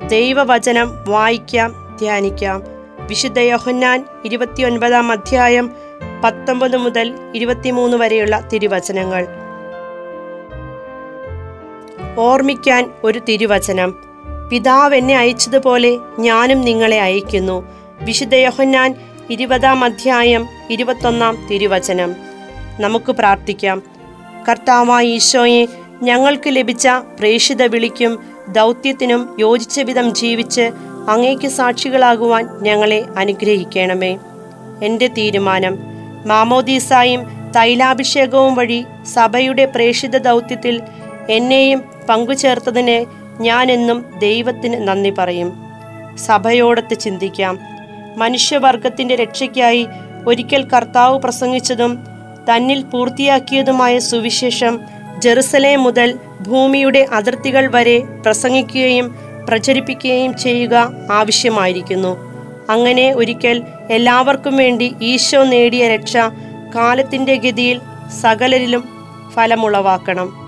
ദൈവവചനം വായിക്കാം ധ്യാനിക്കാം വിശുദ്ധ യോഹന്നാൻ ഇരുപത്തിയൊൻപതാം അധ്യായം പത്തൊമ്പത് മുതൽ ഇരുപത്തിമൂന്ന് വരെയുള്ള തിരുവചനങ്ങൾ ഓർമ്മിക്കാൻ ഒരു തിരുവചനം പിതാവ് എന്നെ അയച്ചതുപോലെ ഞാനും നിങ്ങളെ അയക്കുന്നു വിശുദ്ധ യോഹന്നാൻ ഇരുപതാം അധ്യായം ഇരുപത്തൊന്നാം തിരുവചനം നമുക്ക് പ്രാർത്ഥിക്കാം കർത്താവായ ഈശോയെ ഞങ്ങൾക്ക് ലഭിച്ച പ്രേഷിത വിളിക്കും ദൗത്യത്തിനും യോജിച്ച വിധം ജീവിച്ച് അങ്ങേക്ക് സാക്ഷികളാകുവാൻ ഞങ്ങളെ അനുഗ്രഹിക്കണമേ എൻ്റെ തീരുമാനം മാമോദീസായും തൈലാഭിഷേകവും വഴി സഭയുടെ പ്രേഷിത ദൗത്യത്തിൽ എന്നെയും പങ്കുചേർത്തതിന് ഞാനെന്നും ദൈവത്തിന് നന്ദി പറയും സഭയോടൊത്ത് ചിന്തിക്കാം മനുഷ്യവർഗത്തിൻ്റെ രക്ഷയ്ക്കായി ഒരിക്കൽ കർത്താവ് പ്രസംഗിച്ചതും തന്നിൽ പൂർത്തിയാക്കിയതുമായ സുവിശേഷം ജെറുസലേം മുതൽ ഭൂമിയുടെ അതിർത്തികൾ വരെ പ്രസംഗിക്കുകയും പ്രചരിപ്പിക്കുകയും ചെയ്യുക ആവശ്യമായിരിക്കുന്നു അങ്ങനെ ഒരിക്കൽ എല്ലാവർക്കും വേണ്ടി ഈശോ നേടിയ രക്ഷ കാലത്തിൻ്റെ ഗതിയിൽ സകലരിലും ഫലമുളവാക്കണം